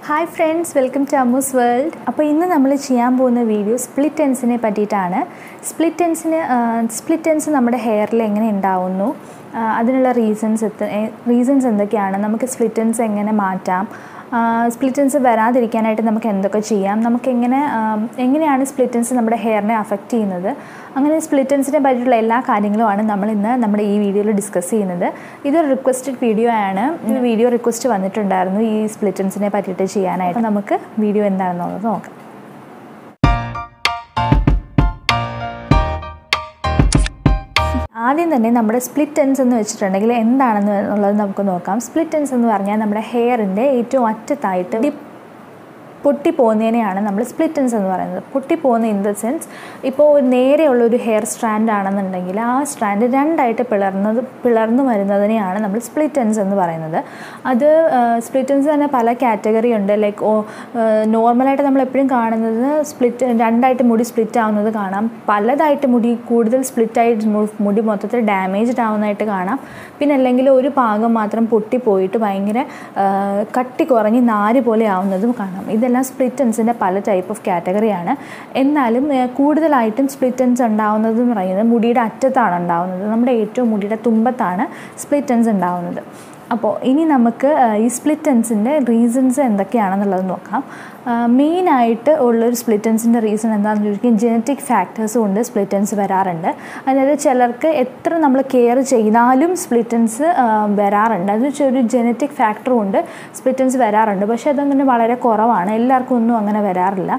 hi friends welcome to അമ്മൂസ് world അപ്പോൾ ഇന്ന് നമ്മൾ ചെയ്യാൻ പോകുന്ന വീഡിയോ സ്പ്ലിറ്റ് എൻസിനെ പറ്റിയിട്ടാണ് സ്പ്ലിറ്റ് എൻസിന് സ്പ്ലിറ്റ് എൻസ് നമ്മുടെ ഹെയറിൽ എങ്ങനെ ഉണ്ടാവുന്നു ആ, അതിനുള്ള റീസൺസ് എത്ത റീസൺസ് എന്തൊക്കെയാണ് നമുക്ക് സ്പ്ലിറ്റ് എൻസ് എങ്ങനെ മാറ്റാം സ്പ്ലിറ്റൻസ് വരാതിരിക്കാനായിട്ട് നമുക്ക് എന്തൊക്കെ ചെയ്യാം നമുക്ക് എങ്ങനെ ആ, എങ്ങനെയാണ് സ്പ്ലിറ്റൻസ് നമ്മുടെ ഹെയറിനെ അഫക്റ്റ് ചെയ്യുന്നത് അങ്ങനെ സ്പ്ലിറ്റൻസിനെ പറ്റിയിട്ടുള്ള എല്ലാ കാര്യങ്ങളുമാണ് നമ്മൾ ഇന്ന് നമ്മുടെ ഈ വീഡിയോയിൽ ഡിസ്കസ് ചെയ്യുന്നത് ഇതൊരു റിക്വസ്റ്റഡ് വീഡിയോ ആണ് ഈ വീഡിയോ റിക്വസ്റ്റ് വന്നിട്ടുണ്ടായിരുന്നു ഈ സ്പ്ലിറ്റൻസിനെ പറ്റിയിട്ട് ചെയ്യാനായിട്ട് നമുക്ക് വീഡിയോ എന്താണെന്നുള്ളത് നോക്കാം ആദ്യം തന്നെ നമ്മുടെ സ്പ്ലിറ്റ് എൻസ് എന്ന് വെച്ചിട്ടുണ്ടെങ്കിൽ എന്താണെന്ന് എന്നുള്ളത് നമുക്ക് നോക്കാം സ്പ്ലിറ്റ് എൻസ് എന്ന് പറഞ്ഞാൽ നമ്മുടെ ഹെയറിൻ്റെ ഏറ്റവും അറ്റത്തായിട്ട് ഈ പൊട്ടിപ്പോകുന്നതിനെയാണ് നമ്മൾ സ്പ്ലിറ്റ് എൻസ് എന്ന് പറയുന്നത് പൊട്ടിപ്പോകുന്ന ഇൻ ദ സെൻസ് ഇപ്പോൾ നേരെയുള്ള ഒരു ഹെയർ സ്ട്രാൻഡ് ആണെന്നുണ്ടെങ്കിൽ ആ സ്ട്രാൻഡ് രണ്ടായിട്ട് പിളർന്നത് പിളർന്നു വരുന്നതിനെയാണ് നമ്മൾ സ്പ്ലിറ്റ് എൻസ് എന്ന് പറയുന്നത് അത് സ്പ്ലിറ്റ് എൻസ് തന്നെ പല കാറ്റഗറി ഉണ്ട് ലൈക്ക് ഓ നോർമലായിട്ട് നമ്മൾ എപ്പോഴും കാണുന്നത് സ്പ്ലിറ്റ് രണ്ടായിട്ട് മുടി സ്പ്ലിറ്റ് ആവുന്നത് കാണാം പലതായിട്ട് മുടി കൂടുതൽ സ്പ്ലിറ്റ് ആയിട്ട് മു- മുടി മൊത്തത്തിൽ ഡാമേജ്ഡ് ആവുന്നതായിട്ട് കാണാം പിന്നെ അല്ലെങ്കിൽ ഒരു ഭാഗം മാത്രം പൊട്ടിപ്പോയിട്ട് ഭയങ്കര ആ, കട്ടി കുറഞ്ഞ് നാര് പോലെ ആവുന്നതും കാണാം ഇതെല്ലാം സ്പ്ലിറ്റൻസിൻ്റെ പല ടൈപ്പ് ഓഫ് കാറ്റഗറിയാണ് എന്നാലും ആ, കൂടുതലായിട്ടും സ്പ്ലിറ്റൻസ് ഉണ്ടാവുന്നത് എന്ന് പറയുന്നത് മുടിയുടെ അറ്റത്താണ് ഉണ്ടാവുന്നത് നമ്മുടെ ഏറ്റവും മുടിയുടെ തുമ്പത്താണ് സ്പ്ലിറ്റൻസ് ഉണ്ടാവുന്നത് അപ്പോൾ ഇനി നമുക്ക് ആ, ഈ സ്പ്ലിറ്റൻസിൻ്റെ റീസൺസ് എന്തൊക്കെയാണെന്നുള്ളത് നോക്കാം മെയിനായിട്ട് ഉള്ളൊരു സ്പ്ലിറ്റൻസിൻ്റെ റീസൺ എന്താണെന്ന് ചോദിക്കും ജനറ്റിക് ഫാക്ടേഴ്സ് കൊണ്ട് സ്പ്ലിറ്റൻസ് വരാറുണ്ട് അതായത് ചിലർക്ക് എത്ര നമ്മൾ കെയർ ചെയ്താലും സ്പ്ലിറ്റൻസ് വരാറുണ്ട് അത് വെച്ചാൽ ഒരു ജനറ്റിക് ഫാക്ടർ കൊണ്ട് സ്പ്ലിറ്റൻസ് വരാറുണ്ട് പക്ഷേ അതങ്ങനെ വളരെ കുറവാണ് എല്ലാവർക്കും ഒന്നും അങ്ങനെ വരാറില്ല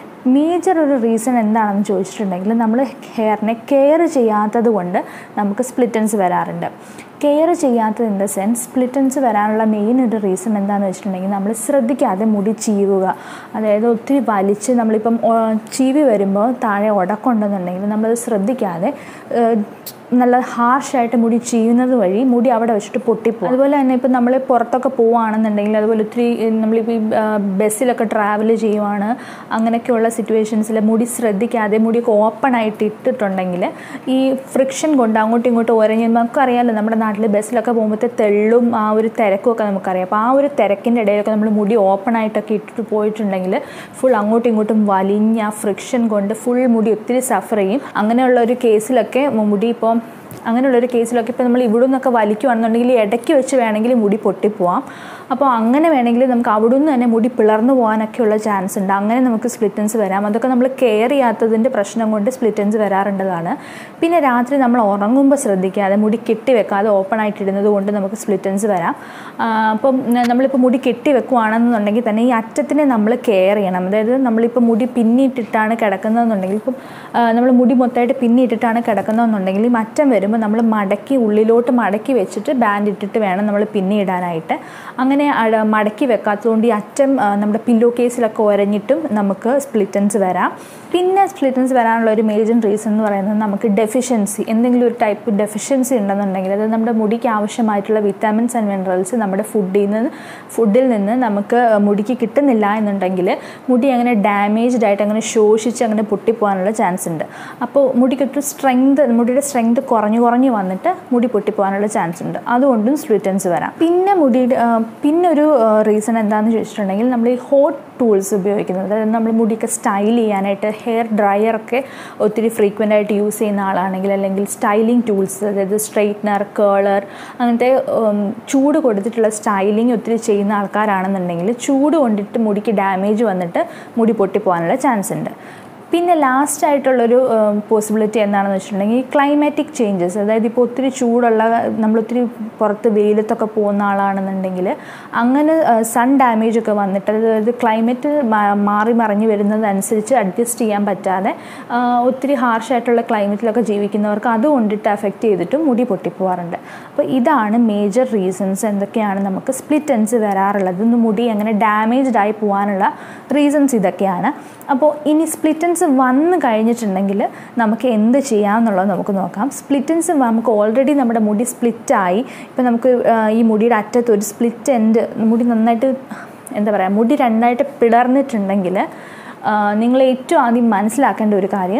മേജർ ഒരു റീസൺ എന്താണെന്ന് ചോദിച്ചിട്ടുണ്ടെങ്കിൽ നമ്മൾ ഹെയറിനെ കെയർ ചെയ്യാത്തത് കൊണ്ട് നമുക്ക് സ്പ്ലിറ്റൻസ് വരാറുണ്ട് കെയർ ചെയ്യാത്തത് ഇൻ ദ സെൻസ് സ്പ്ലിറ്റൻസ് വരാനുള്ള മെയിൻ ഒരു റീസൺ എന്താണെന്ന് വെച്ചിട്ടുണ്ടെങ്കിൽ നമ്മൾ ശ്രദ്ധിക്കാതെ മുടി ചീവുക അതായത് ഒത്തിരി വലിച്ച് നമ്മളിപ്പം ഓ, ചീവി വരുമ്പോൾ താഴെ ഉടക്കുണ്ടെന്നുണ്ടെങ്കിൽ നമ്മളത് ശ്രദ്ധിക്കാതെ ഏഹ്, നല്ല ഹാർഷായിട്ട് മുടി ചീവുന്നത് വഴി മുടി അവിടെ വെച്ചിട്ട് പൊട്ടിപ്പോകും അതുപോലെ തന്നെ ഇപ്പം നമ്മൾ പുറത്തൊക്കെ പോവുകയാണെന്നുണ്ടെങ്കിൽ അതുപോലെ ഒത്തിരി ഏഹ്, നമ്മളിപ്പോൾ ഈ ആ, ബസ്സിലൊക്കെ ട്രാവൽ ചെയ്യുവാണ് അങ്ങനെയൊക്കെയുള്ള സിറ്റുവേഷൻസിൽ മുടി ശ്രദ്ധിക്കാതെ മുടിയൊക്കെ ഓപ്പൺ ആയിട്ട് ഇട്ടിട്ടുണ്ടെങ്കിൽ ഈ ഫ്രിക്ഷൻ കൊണ്ട് അങ്ങോട്ടും ഇങ്ങോട്ടും ഒരഞ്ഞ് നമുക്കറിയാമല്ലോ നമ്മുടെ നാട്ടിൽ ബസ്സിലൊക്കെ പോകുമ്പോഴത്തെ തെള്ളും ആ ഒരു തിരക്കും ഒക്കെ നമുക്കറിയാം അപ്പോൾ ആ ഒരു തിരക്കിൻ്റെ ഇടയിലൊക്കെ നമ്മൾ മുടി ഓപ്പൺ ആയിട്ടൊക്കെ ഇട്ടിട്ട് പോയിട്ടുണ്ടെങ്കിൽ ഫുൾ അങ്ങോട്ടും ഇങ്ങോട്ടും വലിഞ്ഞ ആ ഫ്രിക്ഷൻ കൊണ്ട് ഫുൾ മുടി ഒത്തിരി സഫർ ചെയ്യും അങ്ങനെയുള്ള ഒരു കേസിലൊക്കെ മുടി ഇപ്പോൾ അങ്ങനെയുള്ളൊരു കേസിലൊക്കെ ഇപ്പോൾ നമ്മൾ ഇവിടെ നിന്നൊക്കെ വലിക്കുകയാണെന്നുണ്ടെങ്കിൽ ഇടയ്ക്ക് വെച്ച് വേണമെങ്കിൽ മുടി പൊട്ടിപ്പോവാം അപ്പോൾ അങ്ങനെ വേണമെങ്കിൽ നമുക്ക് അവിടെ നിന്ന് തന്നെ മുടി പിളർന്നു പോകാനൊക്കെയുള്ള ചാൻസ് ഉണ്ട് അങ്ങനെ നമുക്ക് സ്പ്ലിറ്റൻസ് വരാം അതൊക്കെ നമ്മൾ കെയർ ചെയ്യാത്തതിൻ്റെ പ്രശ്നം കൊണ്ട് സ്പ്ലിറ്റൻസ് വരാറുണ്ടതാണ് പിന്നെ രാത്രി നമ്മൾ ഉറങ്ങുമ്പോൾ ശ്രദ്ധിക്കാതെ മുടി കെട്ടി വെക്കാതെ ഓപ്പൺ ആയിട്ടിടുന്നത് കൊണ്ട് നമുക്ക് സ്പ്ലിറ്റൻസ് വരാം ആ, അപ്പം ന- നമ്മളിപ്പോൾ മുടി കെട്ടി വെക്കുകയാണെന്നുണ്ടെങ്കിൽ തന്നെ ഈ അറ്റത്തിനെ നമ്മൾ കെയർ ചെയ്യണം അതായത് നമ്മളിപ്പോൾ മുടി പിന്നിയിട്ടിട്ടാണ് കിടക്കുന്നതെന്നുണ്ടെങ്കിൽ ഇപ്പം നമ്മൾ മുടി മൊത്തമായിട്ട് പിന്നിയിട്ടിട്ടാണ് കിടക്കുന്നതെന്നുണ്ടെങ്കിൽ ഈ അറ്റം വരുമ്പോൾ നമ്മൾ മടക്കി ഉള്ളിലോട്ട് മടക്കി വെച്ചിട്ട് ബാൻഡ് ഇട്ടിട്ട് വേണം നമ്മൾ പിന്നിയിടാനായിട്ട് അങ്ങനെ അട- മടക്കി വെക്കാത്തതുകൊണ്ട് ഈ അറ്റം ആ, നമ്മുടെ പില്ലോ കേസിലൊക്കെ ഒരഞ്ഞിട്ടും നമുക്ക് സ്പ്ലിറ്റൻസ് വരാം പിന്നെ സ്പ്ലിറ്റൻസ് വരാനുള്ള ഒരു മേജർ റീസൺ എന്ന് പറയുന്നത് നമുക്ക് ഡെഫിഷ്യൻസി എന്തെങ്കിലും ഒരു ടൈപ്പ് ഡെഫിഷ്യൻസി ഉണ്ടെന്നുണ്ടെങ്കിൽ അത് നമ്മുടെ മുടിക്ക് ആവശ്യമായിട്ടുള്ള വിറ്റാമിൻസ് ആൻഡ് മിനറൽസ് നമ്മുടെ ഫുഡിൽ നിന്ന് ഫുഡിൽ നിന്ന് നമുക്ക് മുടിക്ക് കിട്ടുന്നില്ല എന്നുണ്ടെങ്കിൽ മുടി അങ്ങനെ ഡാമേജ്ഡ് ആയിട്ട് അങ്ങനെ ശോഷിച്ച് അങ്ങനെ പൊട്ടിപ്പോകാനുള്ള ചാൻസ് ഉണ്ട് അപ്പോൾ മുടിക്കൊരു സ്ട്രെങ്ത് മുടിയുടെ സ്ട്രെങ്ത് കുറഞ്ഞു കുറഞ്ഞു വന്നിട്ട് മുടി പൊട്ടിപ്പോകാനുള്ള ചാൻസ് ഉണ്ട് അതുകൊണ്ടും സ്പ്ലിറ്റൻസ് വരാം പിന്നെ മുടിയുടെ ആ, പിന്നെ ഒരു റീസൺ എന്താണെന്ന് ചോദിച്ചിട്ടുണ്ടെങ്കിൽ നമ്മൾ ഈ ഹോട്ട് ടൂൾസ് ഉപയോഗിക്കുന്നത് അതായത് നമ്മൾ മുടിയൊക്കെ സ്റ്റൈൽ ചെയ്യാനായിട്ട് ഹെയർ ഡ്രയർ ഒക്കെ ഒത്തിരി ഫ്രീക്വൻ്റ് ആയിട്ട് യൂസ് ചെയ്യുന്ന ആളാണെങ്കിൽ അല്ലെങ്കിൽ സ്റ്റൈലിംഗ് ടൂൾസ് അതായത് സ്ട്രെയിറ്റ്നർ കേളർ അങ്ങനത്തെ ഉം, ചൂട് കൊടുത്തിട്ടുള്ള സ്റ്റൈലിംഗ് ഒത്തിരി ചെയ്യുന്ന ആൾക്കാരാണെന്നുണ്ടെങ്കിൽ ചൂട് കൊണ്ടിട്ട് മുടിക്ക് ഡാമേജ് വന്നിട്ട് മുടി പൊട്ടിപ്പോകാനുള്ള ചാൻസ് ഉണ്ട് പിന്നെ ലാസ്റ്റ് ആയിട്ടുള്ളൊരു പോസിബിലിറ്റി എന്താണെന്ന് വെച്ചിട്ടുണ്ടെങ്കിൽ ക്ലൈമാറ്റിക് ചേഞ്ചസ് അതായത് ഇപ്പോൾ ഒത്തിരി ചൂടുള്ള നമ്മൾ ഒത്തിരി പുറത്ത് വെയിലത്തൊക്കെ പോകുന്ന ആളാണെന്നുണ്ടെങ്കിൽ അങ്ങനെ സൺ ഡാമേജ് ഒക്കെ വന്നിട്ട് അതായത് ക്ലൈമറ്റ് മാറി മറിഞ്ഞ് വരുന്നതനുസരിച്ച് അഡ്ജസ്റ്റ് ചെയ്യാൻ പറ്റാതെ ആ, ഒത്തിരി ഹാർഷായിട്ടുള്ള ക്ലൈമറ്റിലൊക്കെ ജീവിക്കുന്നവർക്ക് അത് കൊണ്ടിട്ട് അഫക്റ്റ് ചെയ്തിട്ടും മുടി പൊട്ടിപ്പോവാറുണ്ട് അപ്പോൾ ഇതാണ് മേജർ റീസൺസ് എന്തൊക്കെയാണ് നമുക്ക് സ്പ്ലിറ്റൻസ് വരാറുള്ളത് ഇന്ന് മുടി അങ്ങനെ ഡാമേജ്ഡ് ആയി പോകാനുള്ള റീസൺസ് ഇതൊക്കെയാണ് അപ്പോൾ ഇനി സ്പ്ലിറ്റൻസ് വന്നു കഴിഞ്ഞിട്ടുണ്ടെങ്കിൽ നമുക്ക് എന്ത് ചെയ്യാമെന്നുള്ളത് നമുക്ക് നോക്കാം സ്പ്ലിറ്റൻസ് നമുക്ക് ഓൾറെഡി നമ്മുടെ മുടി സ്പ്ലിറ്റായി ഇപ്പോൾ നമുക്ക് ആ, ഈ മുടിയുടെ അറ്റത്ത് ഒരു സ്പ്ലിറ്റ് എൻഡ് മുടി നന്നായിട്ട് എന്താ പറയുക മുടി രണ്ടായിട്ട് പിളർന്നിട്ടുണ്ടെങ്കിൽ നിങ്ങൾ ഏറ്റവും ആദ്യം മനസ്സിലാക്കേണ്ട ഒരു കാര്യം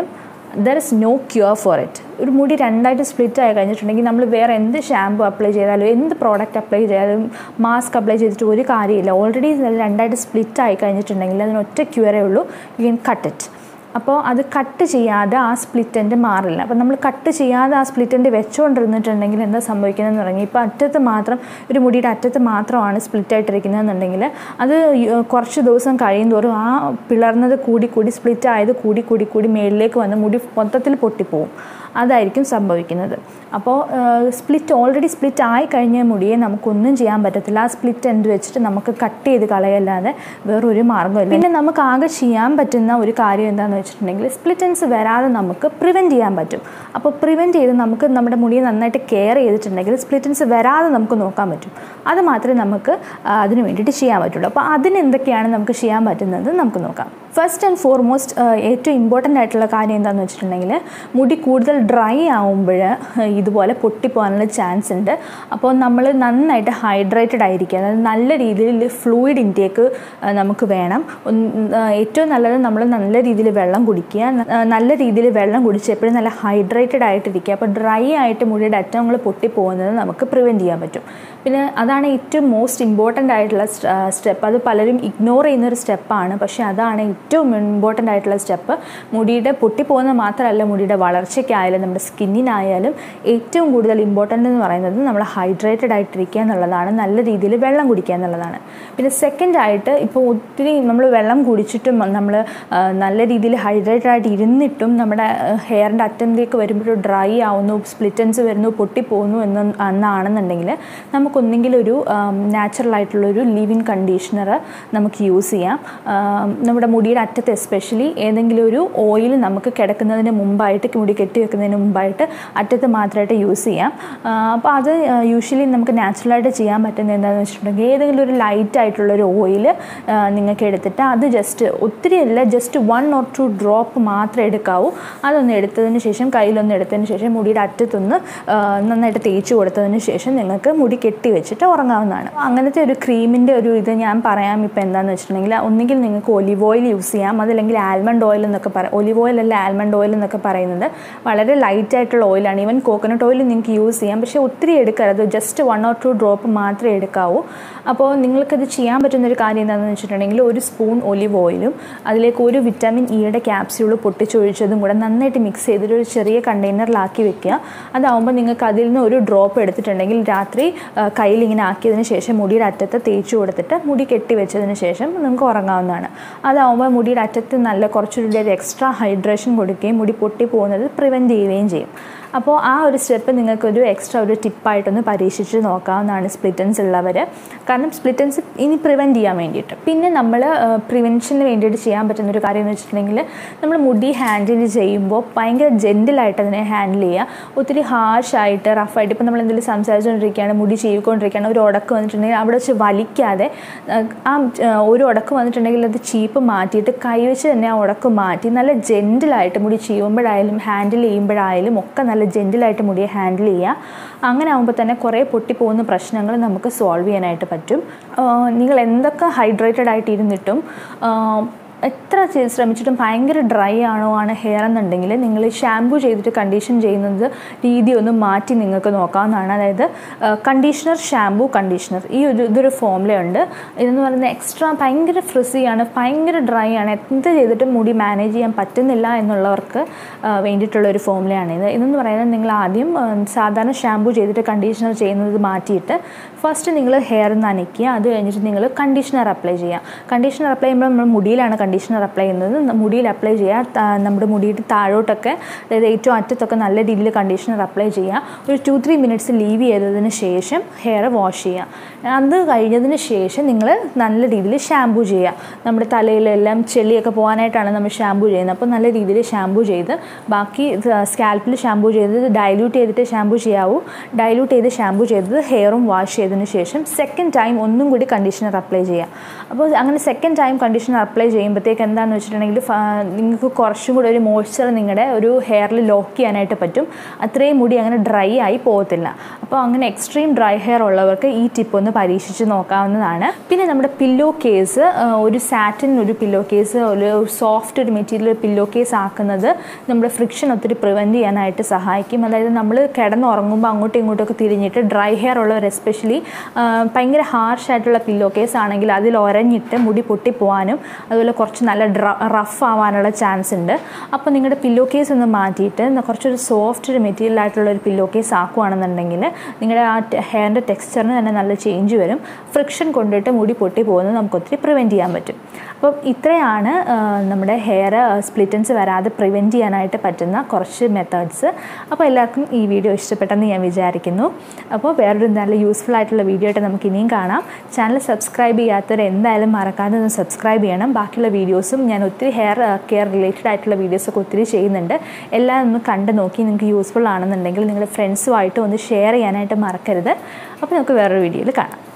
there is no cure for it ഒരു മുടി രണ്ടായിട്ട് സ്പ്ലിറ്റ് ആയി കഴിഞ്ഞിട്ടുണ്ടെങ്കിൽ നമ്മൾ വേറെ എന്ത് ഷാമ്പു അപ്ലൈ ചെയ്താലും എന്ത് പ്രോഡക്റ്റ് അപ്ലൈ ചെയ്താലും മാസ്ക് അപ്ലൈ ചെയ്തിട്ട് ഒരു കാര്യമില്ല ഓൾറെഡി രണ്ടായിട്ട് സ്പ്ലിറ്റ് ആയി കഴിഞ്ഞിട്ടുണ്ടെങ്കിൽ അതിന് ഒറ്റ ക്യൂറേ ഉള്ളൂ യു ക്യാൻ കട്ട് ഇറ്റ് അപ്പോൾ അത് കട്ട് ചെയ്യാതെ ആ സ്പ്ലിറ്റൻ്റ് മാറില്ല അപ്പോൾ നമ്മൾ കട്ട് ചെയ്യാതെ ആ സ്പ്ലിറ്റൻ്റ് വെച്ചുകൊണ്ടിരുന്നിട്ടുണ്ടെങ്കിൽ എന്താ സംഭവിക്കുന്നതെന്ന് തുടങ്ങി ഇപ്പോൾ അറ്റത്ത് മാത്രം ഒരു മുടിയുടെ അറ്റത്ത് മാത്രമാണ് സ്പ്ലിറ്റ് ആയിട്ടിരിക്കുന്നതെന്നുണ്ടെങ്കിൽ അത് കുറച്ച് ദിവസം കഴിയും തോറും ആ പിളർന്നത് കൂടി കൂടി സ്പ്ലിറ്റ് ആയത് കൂടി കൂടി കൂടി മേളിലേക്ക് വന്ന് മുടി മൊത്തത്തിൽ പൊട്ടിപ്പോവും അതായിരിക്കും സംഭവിക്കുന്നത് അപ്പോൾ സ്പ്ലിറ്റ് ഓൾറെഡി സ്പ്ലിറ്റ് ആയി കഴിഞ്ഞ മുടിയെ നമുക്കൊന്നും ചെയ്യാൻ പറ്റത്തില്ല ആ സ്പ്ലിറ്റ് എന്ത് വെച്ചിട്ട് നമുക്ക് കട്ട് ചെയ്ത് കളയല്ലാതെ വേറൊരു മാർഗ്ഗമില്ല പിന്നെ നമുക്ക് ആകെ ചെയ്യാൻ പറ്റുന്ന ഒരു കാര്യം എന്താണെന്ന് വെച്ചിട്ടുണ്ടെങ്കിൽ സ്പ്ലിറ്റൻസ് വരാതെ നമുക്ക് പ്രിവെൻറ്റ് ചെയ്യാൻ പറ്റും അപ്പോൾ പ്രിവെൻറ്റ് ചെയ്ത് നമുക്ക് നമ്മുടെ മുടിയെ നന്നായിട്ട് കെയർ ചെയ്തിട്ടുണ്ടെങ്കിൽ സ്പ്ലിറ്റൻസ് വരാതെ നമുക്ക് നോക്കാൻ പറ്റും അത് മാത്രമേ നമുക്ക് അതിന് വേണ്ടിയിട്ട് ചെയ്യാൻ പറ്റുള്ളൂ അപ്പോൾ അതിന് എന്തൊക്കെയാണ് നമുക്ക് ചെയ്യാൻ പറ്റുന്നത് നമുക്ക് നോക്കാം ഫസ്റ്റ് ആൻഡ് ഫോർമോസ്റ്റ് ഏറ്റവും ഇമ്പോർട്ടൻ്റ് ആയിട്ടുള്ള കാര്യം എന്താണെന്ന് വെച്ചിട്ടുണ്ടെങ്കിൽ മുടി കൂടുതൽ ഡ്രൈ ആവുമ്പോൾ ഇതുപോലെ പൊട്ടിപ്പോകാനുള്ള ചാൻസ് ഉണ്ട് അപ്പോൾ നമ്മൾ നന്നായിട്ട് ഹൈഡ്രേറ്റഡ് ആയിരിക്കുക അതായത് നല്ല രീതിയിൽ ഫ്ലൂയിഡ് ഇൻടേക്ക് നമുക്ക് വേണം ഏറ്റവും നല്ലത് നമ്മൾ നല്ല രീതിയിൽ വെള്ളം കുടിക്കുക നല്ല രീതിയിൽ വെള്ളം കുടിച്ച് എപ്പോഴും നല്ല ഹൈഡ്രേറ്റഡ് ആയിട്ടിരിക്കുക അപ്പോൾ ഡ്രൈ ആയിട്ട് മുടിയുടെ അറ്റങ്ങൾ പൊട്ടിപ്പോകുന്നത് നമുക്ക് പ്രിവെൻറ്റ് ചെയ്യാൻ പറ്റും പിന്നെ അതാണ് ഏറ്റവും മോസ്റ്റ് ഇമ്പോർട്ടൻ്റ് ആയിട്ടുള്ള സ്റ്റെപ്പ് അത് പലരും ഇഗ്നോർ ചെയ്യുന്നൊരു സ്റ്റെപ്പാണ് പക്ഷേ അതാണ് ഏറ്റവും ഇമ്പോർട്ടൻ്റ് ആയിട്ടുള്ള സ്റ്റെപ്പ് മുടിയുടെ പൊട്ടിപ്പോകുന്നത് മാത്രമല്ല മുടിയുടെ വളർച്ചയ്ക്കായാലും നമ്മുടെ സ്കിന്നിനായാലും ഏറ്റവും കൂടുതൽ ഇമ്പോർട്ടൻ്റ് എന്ന് പറയുന്നത് നമ്മൾ ഹൈഡ്രേറ്റഡ് ആയിട്ടിരിക്കുക എന്നുള്ളതാണ് നല്ല രീതിയിൽ വെള്ളം കുടിക്കുക എന്നുള്ളതാണ് പിന്നെ സെക്കൻഡ് ആയിട്ട് ഇപ്പോൾ ഒത്തിരി നമ്മൾ വെള്ളം കുടിച്ചിട്ടും നമ്മൾ നല്ല രീതിയിൽ ഹൈഡ്രേറ്റഡ് ആയിട്ട് ഇരുന്നിട്ടും നമ്മുടെ ഹെയറിൻ്റെ അറ്റത്തിലേക്ക് വരുമ്പോൾ ഡ്രൈ ആവുന്നു സ്പ്ലിറ്റൻസ് വരുന്നു പൊട്ടിപ്പോകുന്നു എന്ന് എന്നാണെന്നുണ്ടെങ്കിൽ നമുക്കൊന്നെങ്കിൽ ഒരു നാച്ചുറൽ ആയിട്ടുള്ളൊരു ലിവിൻ കണ്ടീഷണർ നമുക്ക് യൂസ് ചെയ്യാം നമ്മുടെ മുടിയുടെ അറ്റത്ത് എസ്പെഷ്യലി ഏതെങ്കിലും ഒരു ഓയിൽ നമുക്ക് കിടക്കുന്നതിന് മുമ്പായിട്ട് മുടി കെട്ടി വെക്കുന്നതിന് മുമ്പായിട്ട് അറ്റത്ത് മാത്രമായിട്ട് യൂസ് ചെയ്യാം അപ്പോൾ അത് യൂഷ്വലി നമുക്ക് നാച്ചുറലായിട്ട് ചെയ്യാൻ പറ്റുന്നത് എന്താണെന്ന് വെച്ചിട്ടുണ്ടെങ്കിൽ ഏതെങ്കിലും ഒരു ലൈറ്റ് ആയിട്ടുള്ളൊരു ഓയിൽ നിങ്ങൾക്ക് എടുത്തിട്ട് അത് ജസ്റ്റ് ഒത്തിരി അല്ല just one or two drop മാത്രമേ എടുക്കാവൂ അതൊന്ന് എടുത്തതിന് ശേഷം കയ്യിലൊന്ന് എടുത്തതിന് ശേഷം മുടിയുടെ അറ്റത്തൊന്ന് നന്നായിട്ട് തേച്ച് കൊടുത്തതിന് ശേഷം നിങ്ങൾക്ക് മുടി കെട്ടി വെച്ചിട്ട് ഉറങ്ങാവുന്നതാണ് അങ്ങനത്തെ ഒരു ക്രീമിൻ്റെ ഒരു ഇത് ഞാൻ പറയാം ഇപ്പോൾ എന്താണെന്ന് വെച്ചിട്ടുണ്ടെങ്കിൽ ഒന്നുകിൽ നിങ്ങൾക്ക് ഒലിവ് ഓയിൽ യൂസ് ചെയ്യാം അതല്ലെങ്കിൽ ആൽമണ്ട് ഓയിൽ എന്നൊക്കെ പറയാം ഒലിവ് ഓയിൽ അല്ല ആൽമണ്ട് ഓയിൽ എന്നൊക്കെ പറയുന്നത് വളരെ ലൈറ്റ് ആയിട്ടുള്ള ഓയിലാണ് ഈവൻ കോക്കനട്ട് ഓയിൽ നിങ്ങൾക്ക് യൂസ് ചെയ്യാം പക്ഷേ ഒത്തിരി എടുക്കരുത് just one or two drop മാത്രമേ എടുക്കാവൂ അപ്പോൾ നിങ്ങൾക്കിത് ചെയ്യാൻ പറ്റുന്ന ഒരു കാര്യം എന്താണെന്ന് വെച്ചിട്ടുണ്ടെങ്കിൽ ഒരു സ്പൂൺ ഒലിവ് ഓയിലും അതിലേക്ക് ഒരു വിറ്റാമിൻ ഇയുടെ ക്യാപ്സ്യൂൾ പൊട്ടിച്ചൊഴിച്ചതും കൂടെ നന്നായിട്ട് മിക്സ് ചെയ്തിട്ട് ഒരു ചെറിയ കണ്ടെയ്നറിലാക്കി വെക്കുക അതാവുമ്പോൾ നിങ്ങൾക്ക് അതിൽ നിന്ന് ഒരു ഡ്രോപ്പ് എടുത്തിട്ടുണ്ടെങ്കിൽ രാത്രി കയ്യിൽ ഇങ്ങനെ ആക്കിയതിന് ശേഷം മുടിയുടെ അറ്റത്ത് തേച്ച് കൊടുത്തിട്ട് മുടി കെട്ടി വെച്ചതിന് ശേഷം നിങ്ങൾക്ക് ഉറങ്ങാവുന്നതാണ് അതാവുമ്പോൾ മുടിയുടെ അറ്റത്ത് നല്ല കുറച്ചുകൂടി ഒരു എക്സ്ട്രാ ഹൈഡ്രേഷൻ കൊടുക്കുകയും മുടി പൊട്ടി പോകുന്നത് പ്രിവെൻറ്റ് ചെയ്യുകയും ചെയ്യും അപ്പോൾ ആ ഒരു സ്റ്റെപ്പ് നിങ്ങൾക്കൊരു എക്സ്ട്രാ ഒരു ടിപ്പായിട്ടൊന്ന് പരീക്ഷിച്ച് നോക്കാവുന്നതാണ് സ്പ്ലിറ്റൻസ് ഉള്ളവർ കാരണം സ്പ്ലിറ്റൻസ് ഇനി പ്രിവെൻറ്റ് ചെയ്യാൻ വേണ്ടിയിട്ട് പിന്നെ നമ്മൾ പ്രിവെൻഷന് വേണ്ടിയിട്ട് ചെയ്യാൻ പറ്റുന്ന ഒരു കാര്യം എന്ന് വെച്ചിട്ടുണ്ടെങ്കിൽ നമ്മൾ മുടി ഹാൻഡിൽ ചെയ്യുമ്പോൾ ഭയങ്കര ജെൻറ്റിലായിട്ട് അതിനെ ഹാൻഡിൽ ചെയ്യുക ഒത്തിരി ഹാർഷായിട്ട് റഫായിട്ട് ഇപ്പോൾ നമ്മൾ എന്തെങ്കിലും സംസാരിച്ചുകൊണ്ടിരിക്കുകയാണ് മുടി ചെയ്തുകൊണ്ടിരിക്കുകയാണ് ഒരു ഉടക്ക് വന്നിട്ടുണ്ടെങ്കിൽ അവിടെ വെച്ച് വലിക്കാതെ ആ ഒരു ഉടക്ക് വന്നിട്ടുണ്ടെങ്കിൽ അത് ചീപ്പ് മാറ്റിയിട്ട് കൈവച്ച് തന്നെ ആ ഉടക്ക് മാറ്റി നല്ല ജെൻറ്റിലായിട്ട് മുടി ചെയ്യുമ്പോഴായാലും ഹാൻഡിൽ ചെയ്യുമ്പോഴായാലും ഒക്കെ നല്ല ജെൻറ്റിലായിട്ട് മുടിയെ ഹാൻഡിൽ ചെയ്യുക അങ്ങനെ ആകുമ്പോൾ തന്നെ കുറേ പൊട്ടിപ്പോകുന്ന പ്രശ്നങ്ങൾ നമുക്ക് സോൾവ് ചെയ്യാനായിട്ട് പറ്റും നിങ്ങൾ എന്തൊക്കെ ഹൈഡ്രേറ്റഡ് ആയിട്ട് ഇരുന്നിട്ടും എത്ര ശ്രമിച്ചിട്ടും ഭയങ്കര ഡ്രൈ ആണോ ആണ് ഹെയർ എന്നുണ്ടെങ്കിൽ നിങ്ങൾ ഷാമ്പു ചെയ്തിട്ട് കണ്ടീഷൻ ചെയ്യുന്നത് രീതി ഒന്ന് മാറ്റി നിങ്ങൾക്ക് നോക്കാവുന്നതാണ് അതായത് കണ്ടീഷണർ ഷാമ്പു കണ്ടീഷണർ ഈ ഒരു ഇതൊരു ഫോമുലയുണ്ട് ഇതെന്ന് പറയുന്നത് എക്സ്ട്രാ ഭയങ്കര ഫ്രിസിയാണ് ഭയങ്കര ഡ്രൈ ആണ് എന്ത് ചെയ്തിട്ടും മുടി മാനേജ് ചെയ്യാൻ പറ്റുന്നില്ല എന്നുള്ളവർക്ക് വേണ്ടിയിട്ടുള്ള ഒരു ഫോമുലയാണ് ഇത് ഇതെന്ന് പറയുന്നത് നിങ്ങൾ ആദ്യം സാധാരണ ഷാമ്പു ചെയ്തിട്ട് കണ്ടീഷണർ ചെയ്യുന്നത് മാറ്റിയിട്ട് ഫസ്റ്റ് നിങ്ങൾ ഹെയർ നനയ്ക്കുക അത് കഴിഞ്ഞിട്ട് നിങ്ങൾ കണ്ടീഷണർ അപ്ലൈ ചെയ്യുക കണ്ടീഷണർ അപ്ലൈ ചെയ്യുമ്പോൾ നമ്മൾ മുടിയിലാണ് കണ്ടീഷണർ അപ്ലൈ ചെയ്യുന്നത് മുടിയിൽ അപ്ലൈ ചെയ്യുക നമ്മുടെ മുടിയുടെ താഴോട്ടൊക്കെ അതായത് ഏറ്റവും അറ്റത്തൊക്കെ നല്ല രീതിയിൽ കണ്ടീഷണർ അപ്ലൈ ചെയ്യുക ഒരു ടു ത്രീ മിനിറ്റ്സ് ലീവ് ചെയ്തതിന് ശേഷം ഹെയർ വാഷ് ചെയ്യുക അത് കഴിഞ്ഞതിന് ശേഷം നിങ്ങൾ നല്ല രീതിയിൽ ഷാമ്പു ചെയ്യുക നമ്മുടെ തലയിലെല്ലാം ചെളിയൊക്കെ പോകാനായിട്ടാണ് നമ്മൾ ഷാമ്പു ചെയ്യുന്നത് അപ്പോൾ നല്ല രീതിയിൽ ഷാമ്പു ചെയ്ത് ബാക്കി സ്കാൽപ്പിൽ ഷാമ്പു ചെയ്തത് ഡൈല്യൂട്ട് ചെയ്തിട്ട് ഷാമ്പു ചെയ്യാവൂ ഡൈല്യൂട്ട് ചെയ്ത് ഷാമ്പു ചെയ്തത് ഹെയറും വാഷ് ചെയ്തതിന് ശേഷം സെക്കൻഡ് ടൈം ഒന്നും കൂടി കണ്ടീഷണർ അപ്ലൈ ചെയ്യുക അപ്പോൾ അങ്ങനെ സെക്കൻഡ് ടൈം കണ്ടീഷണർ അപ്ലൈ ചെയ്യുമ്പോഴത്തേക്ക് എന്താണെന്ന് വെച്ചിട്ടുണ്ടെങ്കിൽ നിങ്ങൾക്ക് കുറച്ചും കൂടി ഒരു മോയ്സ്ചർ നിങ്ങളുടെ ഒരു ഹെയറിൽ ലോക്ക് ചെയ്യാനായിട്ട് പറ്റും അത്രയും മുടി അങ്ങനെ ഡ്രൈ ആയി പോകത്തില്ല അപ്പോൾ അങ്ങനെ എക്സ്ട്രീം ഡ്രൈ ഹെയർ ഉള്ളവർക്ക് ഈ ടിപ്പ് ഒന്ന് പരീക്ഷിച്ച് നോക്കാവുന്നതാണ് പിന്നെ നമ്മുടെ പില്ലോ കേസ് ഒരു സാറ്റിൻ ഒരു പില്ലോ കേസ് ഒരു സോഫ്റ്റ് ഒരു മെറ്റീരിയൽ പില്ലോ കേസ് ആക്കുന്നത് നമ്മുടെ ഫ്രിക്ഷൻ ഒത്തിരി പ്രിവെൻറ്റ് ചെയ്യാനായിട്ട് സഹായിക്കും അതായത് നമ്മൾ കിടന്നുറങ്ങുമ്പോൾ അങ്ങോട്ടും ഇങ്ങോട്ടൊക്കെ തിരിഞ്ഞിട്ട് ഡ്രൈ ഹെയർ ഉള്ളവർ എസ്പെഷ്യലി ഭയങ്കര ഹാർഷ് ആയിട്ടുള്ള പില്ലോ കേസ് ആണെങ്കിൽ അതിൽ ഒരഞ്ഞിട്ട് മുടി പൊട്ടിപ്പോവാനും അതുപോലെ കുറച്ച് നല്ല റഫ് ആവാനുള്ള ചാൻസ് ഉണ്ട് അപ്പോൾ നിങ്ങളുടെ പില്ലോ കേസ് ഒന്ന് മാറ്റിയിട്ട് കുറച്ചൊരു സോഫ്റ്റ് ഒരു മെറ്റീരിയൽ ആയിട്ടുള്ള ഒരു പില്ലോ കേസ് ആക്കുകയാണെന്നുണ്ടെങ്കിൽ നിങ്ങളുടെ ആ ഹെയറിൻ്റെ ടെക്സ്ചറിന് തന്നെ നല്ല ചേഞ്ച് വരും ഫ്രിക്ഷൻ കൊണ്ടിട്ട് മുടി പൊട്ടി പോകുന്നത് നമുക്ക് ഒത്തിരി പ്രിവെൻറ്റ് ചെയ്യാൻ പറ്റും അപ്പം ഇത്രയാണ് നമ്മുടെ ഹെയർ സ്പ്ലിറ്റൻസ് വരാതെ പ്രിവെൻറ്റ് ചെയ്യാനായിട്ട് പറ്റുന്ന കുറച്ച് മെത്തേഡ്സ് അപ്പോൾ എല്ലാവർക്കും ഈ വീഡിയോ ഇഷ്ടപ്പെട്ടെന്ന് ഞാൻ വിചാരിക്കുന്നു അപ്പോൾ വേറൊരു നല്ല യൂസ്ഫുൾ ആയിട്ടുള്ള വീഡിയോ ആയിട്ട് നമുക്ക് ഇനിയും കാണാം ചാനൽ സബ്സ്ക്രൈബ് ചെയ്യാത്തവർ എന്തായാലും മറക്കാതെ ഒന്ന് സബ്സ്ക്രൈബ് ചെയ്യണം ബാക്കിയുള്ള വീഡിയോസും ഞാൻ ഒത്തിരി ഹെയർ കെയർ റിലേറ്റഡ് ആയിട്ടുള്ള വീഡിയോസൊക്കെ ഒത്തിരി ചെയ്യുന്നുണ്ട് എല്ലാം ഒന്ന് കണ്ട് നോക്കി നിങ്ങൾക്ക് യൂസ്ഫുൾ ആണെന്നുണ്ടെങ്കിൽ നിങ്ങളുടെ ഫ്രണ്ട്സുമായിട്ട് ഒന്ന് ഷെയർ ചെയ്യാനായിട്ട് മറക്കരുത് അപ്പോൾ നമുക്ക് വേറൊരു വീഡിയോയിൽ കാണാം